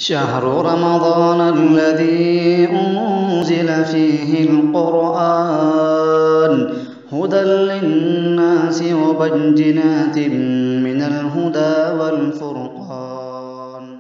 شهر رمضان الذي أنزل فيه القرآن هدى للناس وبينات من الهدى والفرقان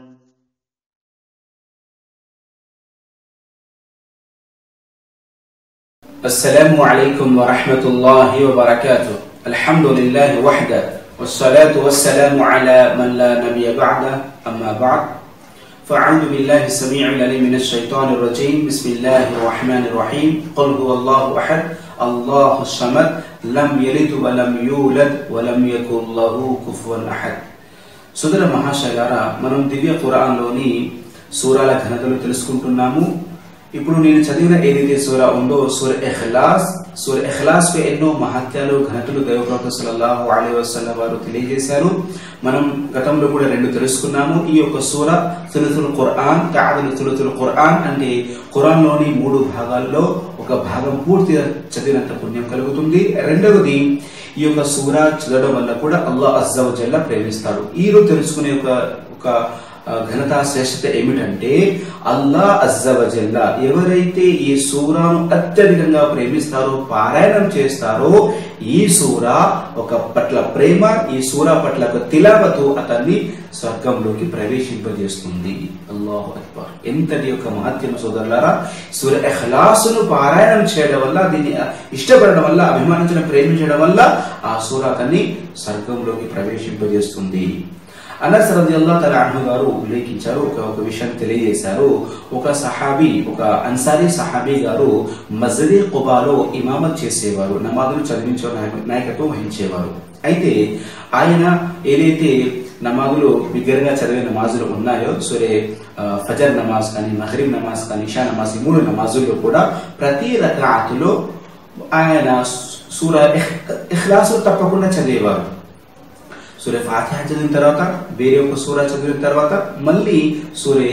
السلام عليكم ورحمة الله وبركاته الحمد لله وحده والصلاة والسلام على من لا نبي بعده أما بعد فأعوذ بالله السميع العليم من الشيطان الرجيم بسم الله الرحمن الرحيم قل هو الله أحد الله الصمد لم يلد ولم يولد ولم يكن له كفوا أحد సుదర మహాశైలారా మనం దివ్య ఖురాన్లోని సూరాల ఘనతలు తెలుసుకుంటున్నాము ఇప్పుడు నేను చదివిన ఏదైతే సూర ఉందో సూర ఎఖ్లాస్ సూర ఎఖ్లాస్ పై ఎన్నో మహత్యాలు ఘనతలు దైవప్రవక్త సల్లల్లాహు అలైహి వసల్లం వారు తెలియజేశారు మనం గతంలో కూడా రెండు తెలుసుకున్నాము ఈ యొక్క సూర తులుతుల్ ఖురాన్ కాదలు తులుతుల్ ఖురాన్ అంటే ఖురాన్ లోని మూడు భాగాల్లో ఒక భాగం పూర్తిగా చదివినంత పుణ్యం కలుగుతుంది రెండవది ఈ యొక్క సూర చదవడం వల్ల కూడా అల్లాహ్ అజ్జవజల్లా ప్రేమిస్తాడు ఈ రోజు తెలుసుకునే ఒక ఒక ఆ, ఘనత శ్రేష్టత ఏమిటంటే అల్లా అజ్జవజల్లా ఎవరైతే ఈ సూరాను అత్యధికంగా ప్రేమిస్తారో పారాయణం చేస్తారో ఈ సూర ఒక పట్ల ప్రేమ ఈ సూర పట్ల ఒక తిలావతు అతన్ని స్వర్గంలోకి ప్రవేశింపజేస్తుంది అల్లాహు అక్బర్ ఎంతటి యొక్క మహత్యం సోదరులారా సూర ఎహ్లాసును పారాయణం చేయడం వల్ల దీన్ని ఇష్టపడడం వల్ల అభిమానించడం ప్రేమించడం వల్ల ఆ సూర అతన్ని స్వర్గంలోకి ప్రవేశింపజేస్తుంది అనస్ రదియల్లా తల అన్హు గారు ఉల్లేఖించారు ఒక ఒక విషయం తెలియజేశారు ఒక సహాబీ ఒక అన్సారీ సహాబీ గారు మజరీ కుబాలో ఇమామత్ చేసేవారు నమాజులు చదివించే నాయ- నాయకత్వం వహించేవారు అయితే ఆయన ఏదైతే నమాజులు బిగ్గరగా చదివే నమాజులు ఉన్నాయో సరే ఆ, ఫజర్ నమాజ్ కానీ మహరీబ్ నమాజ్ కానీ ఇషా నమాజ్ ఈ మూడు నమాజుల్లో కూడా ప్రతి రకాతులో ఆయన సూర ఇఖ్లాసు తప్పకుండా చదివేవారు సూర్య ఫాతిహ చదివిన తర్వాత వేరే ఒక సూర చదివిన తర్వాత మళ్ళీ సూర్య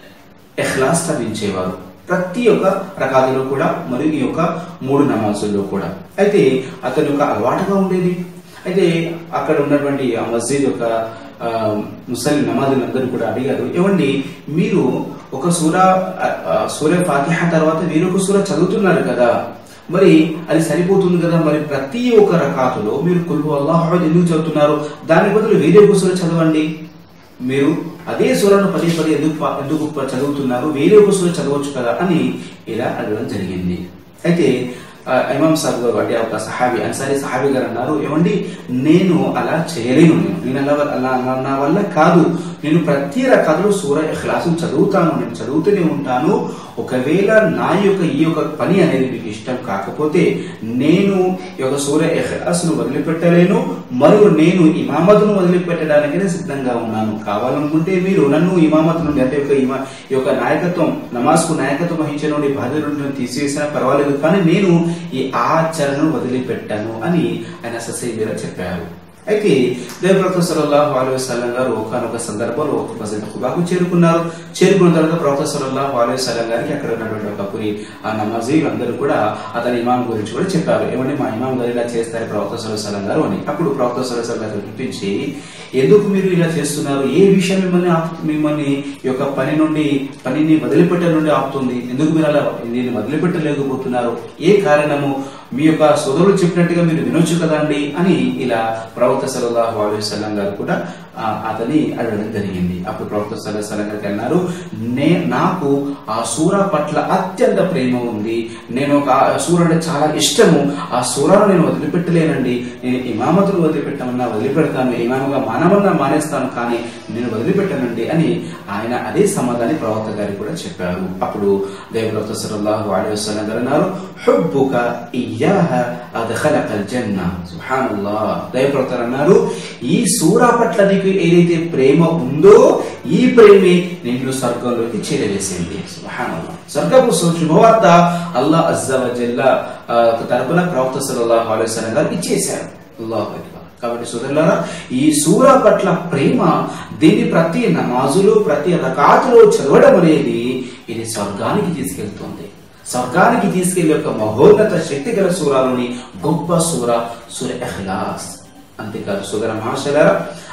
ఎఖ్లాస్ చదివించేవారు ప్రతి ఒక్క రకాలలో కూడా మరియు ఈ యొక్క మూడు నమాజుల్లో కూడా అయితే అతని యొక్క అలవాటుగా ఉండేది అయితే అక్కడ ఉన్నటువంటి ఆ మస్జిద్ యొక్క ఆ, ముసలి నమాజులందరూ కూడా అడిగారు ఏమండి మీరు ఒక సూర ఆ, ఆ, సూర్య ఫాతిహ తర్వాత వేరొక సూర చదువుతున్నారు కదా మరి అది సరిపోతుంది కదా మరి ప్రతి ఒక్క రకాతులో మీరు కుల్హు అల్లాహ్ ఎందుకు చదువుతున్నారు దాని బదులు వేరే ఒక సూర చదవండి మీరు అదే సూరను పదే పదే ఎందుకు పా- ఎందుకు ప- చదువుతున్నారు వేరే ఒక సూర చదవచ్చు కదా అని ఇలా అడగడం జరిగింది అయితే ఆ, ఇమాం సాబ్ గారు అంటే ఒక సహాబి అన్సారీ సహాబి గారు అన్నారు ఏమండి నేను అలా చేయలేను నేను నేను అలా అలా అలా- నా వల్ల కాదు నేను ప్రతి రకాలు సూర ఇఖ్లాసు చదువుతాను నేను చదువుతూనే ఉంటాను ఒకవేళ నా యొక్క ఈ యొక్క పని అనేది మీకు ఇష్టం కాకపోతే నేను ఈ యొక్క సూర్య ఇఖ్లాసును వదిలిపెట్టలేను మరియు నేను ఇమామతును వదిలిపెట్టడానికనే సిద్ధంగా ఉన్నాను కావాలనుకుంటే మీరు నన్ను ఇమామత్ నుండి అంటే యొక్క ఇమా ఈ యొక్క నాయకత్వం నమాజ్కు నాయకత్వం వహించే నుండి బాధ్యత నుండి తీసివేసినా పర్వాలేదు కానీ నేను ఈ ఆచరణను వదిలిపెట్టాను అని ఆయన ససైబీరా చెప్పారు అయితే దేవప్రవక్త సల్లల్లాహు అలైహి వసల్లం గారు ఒకనొక సందర్భంలో ఒక మసీద్ ఖుబాకు చేరుకున్నారు చేరుకున్న తర్వాత ప్రవక్త సల్లల్లాహు అలైహి వసల్లం గారికి అక్కడ ఉన్నటువంటి ఒక పురి ఆ నమాజీలు అందరూ కూడా అతని ఇమాం గురించి కూడా చెప్పారు ఏమంటే మా ఇమాం గారు ఇలా చేస్తారు ప్రవక్త సల్లల్లాహు అలైహి వసల్లం గారు అని అప్పుడు ప్రవక్త సల్లల్లాహు అలైహి వసల్లం గారు గుర్తించి ఎందుకు మీరు ఇలా చేస్తున్నారు ఏ విషయం మిమ్మల్ని ఆపు- మిమ్మల్ని ఈ యొక్క పని నుండి పనిని వదిలిపెట్టే నుండి ఆపుతుంది ఎందుకు మీరు అలా దీన్ని వదిలిపెట్టలేకపోతున్నారు ఏ కారణము మీ యొక్క సోదరులు చెప్పినట్టుగా మీరు వినొచ్చు కదండి అని ఇలా ప్రవక్త సల్లల్లాహు అలైహి వసల్లం గారు కూడా ఆ, అతని అడగడం జరిగింది అప్పుడు ప్రవక్త సల్లల్లాహు అలైహి వసల్లం గారికి అన్నారు నే నాకు ఆ సూర పట్ల అత్యంత ప్రేమ ఉంది నేను ఒక ఆ సూర అంటే చాలా ఇష్టము ఆ సూరాను నేను వదిలిపెట్టలేనండి నేను ఇమామతులు వదిలిపెట్టమన్నా వదిలిపెడతాను ఇమాముగా మానవన్నా మానేస్తాను కానీ నేను వదిలిపెట్టనండి అని ఆయన అదే సమాధానం ప్రవక్త గారికి కూడా చెప్పారు అప్పుడు దేవప్రవక్త సల్లల్లాహు అలైహి వసల్లం గారు అన్నారు హుబ్బుక ఇయ్యాహ అద్ఖలకల్ జన్న సుబ్హానల్లాహ్ దైవప్రవక్త అన్నారు ఈ సూరా పట్ల నీకు ఏదైతే ప్రేమ ఉందో ఈ ప్రేమే నిన్ను స్వర్గంలోకి చేరవేసింది సుబ్హానల్లాహ్ స్వర్గపు సు- శుభవార్త అల్లాహ్ అజ్జా వజల్లా ఆ, తరపున ప్రవక్త సల్లల్లాహు అలైహి వసల్లం గారు ఇచ్చేశారు అల్లాహు అక్బర్ కాబట్టి సోదరులారా ఈ సూర పట్ల ప్రేమ దీని ప్రతి నమాజులు ప్రతి రకాతులో చదవడం అనేది ఇది స్వర్గానికి తీసుకెళ్తుంది స్వర్గానికి తీసుకెళ్లే ఒక మహోన్నత శక్తి గల సూరాలోని గొప్ప సూర సూర ఎహ్లాస్ అంతేకాదు సోదర మహాశలారా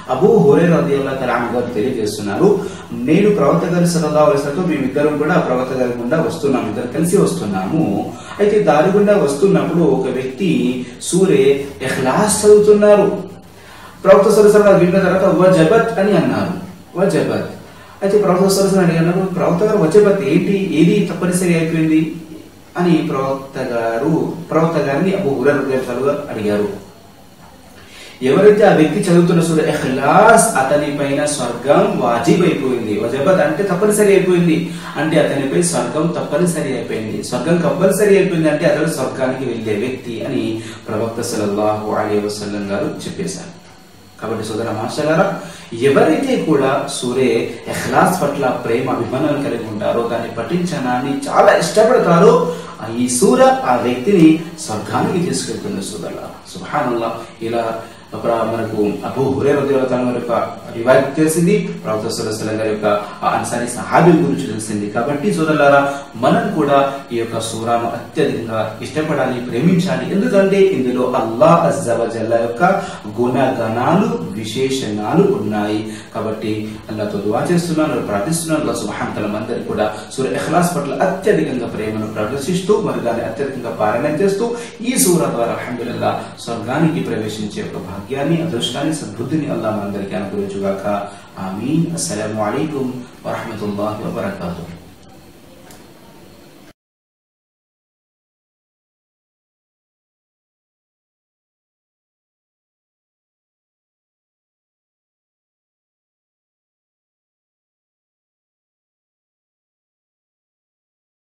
అబూ హురే రదియల్లా తలాన్ గారు తెలియజేస్తున్నారు నేను ప్రవక్త గారి సలహా వలసతో మేమిద్దరం కూడా ప్రవక్త గారి గుండా వస్తున్నాము ఇద్దరు కలిసి వస్తున్నాము అయితే దారి గుండా వస్తున్నప్పుడు ఒక వ్యక్తి సూరే ఎహ్లాస్ చదువుతున్నారు ప్రవక్త సరసర విన్న తర్వాత వజబత్ అని అన్నారు వజబత్ అయితే ప్రవక్త సరసర అడిగినారు ప్రవక్త గారు వజబత్ ఏంటి ఏది తప్పనిసరి అయిపోయింది అని ప్రవక్త గారు ప్రవక్త గారిని అబు హురైరా రలియల్లాహు గారు అడిగారు ఎవరైతే ఆ వ్యక్తి చదువుతున్న సూర ఇఖ్లాస్ అతని పైన స్వర్గం వాజిబ్ అయిపోయింది వజబత్ అంటే తప్పనిసరి అయిపోయింది అంటే అతనిపై స్వర్గం తప్పనిసరి అయిపోయింది స్వర్గం కంపల్సరీ అయిపోయింది అంటే అతను స్వర్గానికి వెళ్ళే వ్యక్తి అని ప్రవక్త సల్లల్లాహు అలైహి వసల్లం గారు చెప్పేశారు కాబట్టి సోదర మాస్టర్లారా ఎవరైతే కూడా సూరే ఎహ్లాస్ పట్ల ప్రేమ అభిమానాలు కలిగి ఉంటారో దాన్ని పఠించడాన్ని చాలా ఇష్టపడతారో ఆ ఈ సూర ఆ వ్యక్తిని స్వర్గానికి తీసుకెళ్తుంది సోదరుల సుభానల్లా ఇలా ఒక మనకు అబూ హురేరా దేవతల యొక్క రివాయత్ తెలిసింది ప్రవక్త సలహం గారి యొక్క ఆ అన్సారీ సహాబీ గురించి తెలిసింది కాబట్టి సోదరులారా మనం కూడా ఈ యొక్క సూరాను అత్యధికంగా ఇష్టపడాలి ప్రేమించాలి ఎందుకంటే ఇందులో అల్లా అజ్జవజల్ల యొక్క గుణగణాలు విశేషణాలు ఉన్నాయి కాబట్టి అల్లాతో దువా చేస్తున్నాను ప్రార్థిస్తున్నాను అల్లా సుభాంతలం అందరికీ కూడా సూర్య ఎహ్లాస్ పట్ల అత్యధికంగా ప్రేమను ప్రదర్శిస్తూ మరి దాన్ని అత్యధికంగా పారాయణం చేస్తూ ఈ సూర ద్వారా అల్హమ్దుల్లా స్వర్గానికి ప్రవేశించే ఒక భాగ్యాన్ని అదృష్టాన్ని సద్బుద్ధిని అల్లా మనందరికీ అనుగ్రహించుగాక ఆమీన్ అస్సలాము అలైకుం వరహమతుల్లాహి వబర్కాతుహు